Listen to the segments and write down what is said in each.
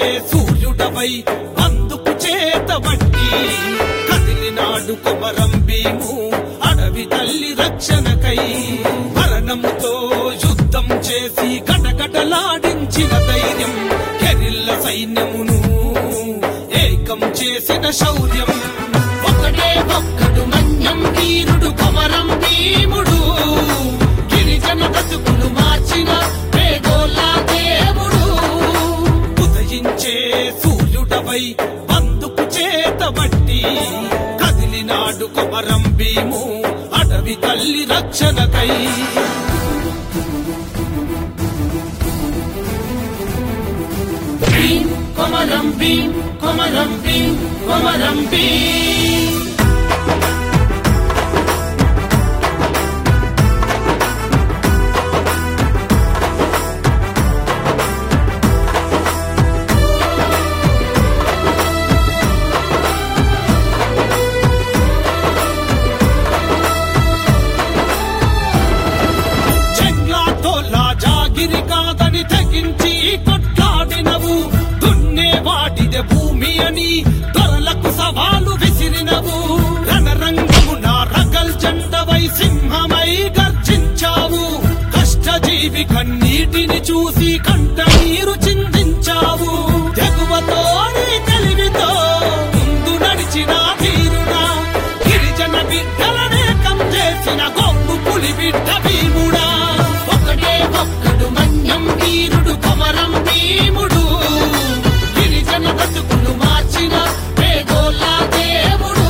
సూర్యుడవై అందుకు చేతబట్టి కదిలినాడు కొమరం భీము అడవి తల్లి రక్షణకై మరణముతో యుద్ధం చేసి కటకటలాడించిన ధైర్యం కెరిల్ల సైన్యమును ఏకం చేసిన శౌర్యం ఒకటే ఒక్కడు మన్యం వీరుడు కొమరం భీముడు గిరిజన బతుకులు మార్చిన పేదోళ్ళ దేవుడు ఉదయించే సూర్యుడవై అందుకు చేతబట్టి కదిలినాడు కొమరం భీము అడవి తల్లి రక్షణకై భీం కొమరం భీం కొమరం భీం కొమరం భీం చెంగ్లాతో లాజాగిరి కాదని తెగించి కొట్లాడినవు దున్నే వాటిదే భూమి అని దొరలకు సవాలు విసిరినవు రణరంగమున రగల్ జెండవై సింహమై గర్జించావు కష్టజీవి కన్నీటిని చూసి కంట నీరు చిందించావు తెగువతో నీ తెలివితో ముందు నడిచిన ధీరుడా గిరిజన బిడ్డలనేకం చేసిన గొప్ప పులి బిడ్డ భీముడా ఒకటే ఒక్కడు మన్యం వీరుడు కొమరం భీముడు గిరిజన బతుకులు మార్చిన పేదోళ్ళ దేవుడు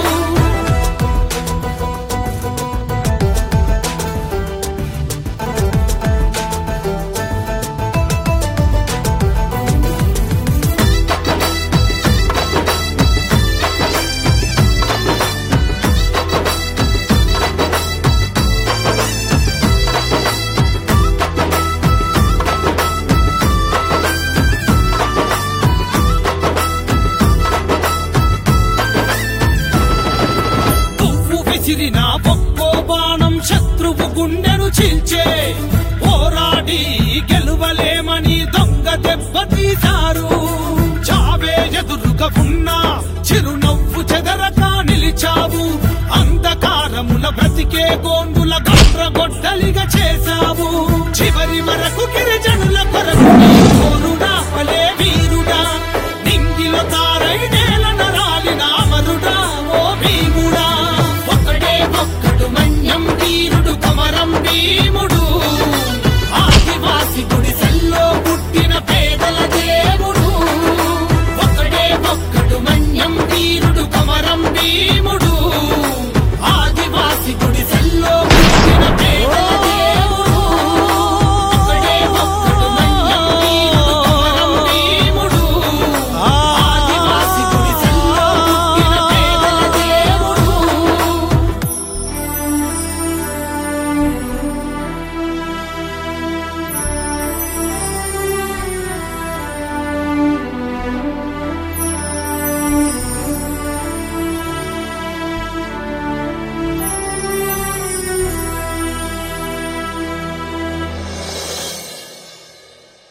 పువ్వు విసిరిన ఒక్కో బాణం శత్రువు గుండెను చీల్చే పోరాడి గెలువలేమని దొంగ దెబ్బ తీశారు చావే ఎదురుగా ఉన్నా చిరునవ్వు చెదరక నిలిచావు అంధకారముల బ్రతికే గోండుల గొడ్రగొడ్డలిగా చేశావు చివరి వరకు గిరిజనుల కొరకు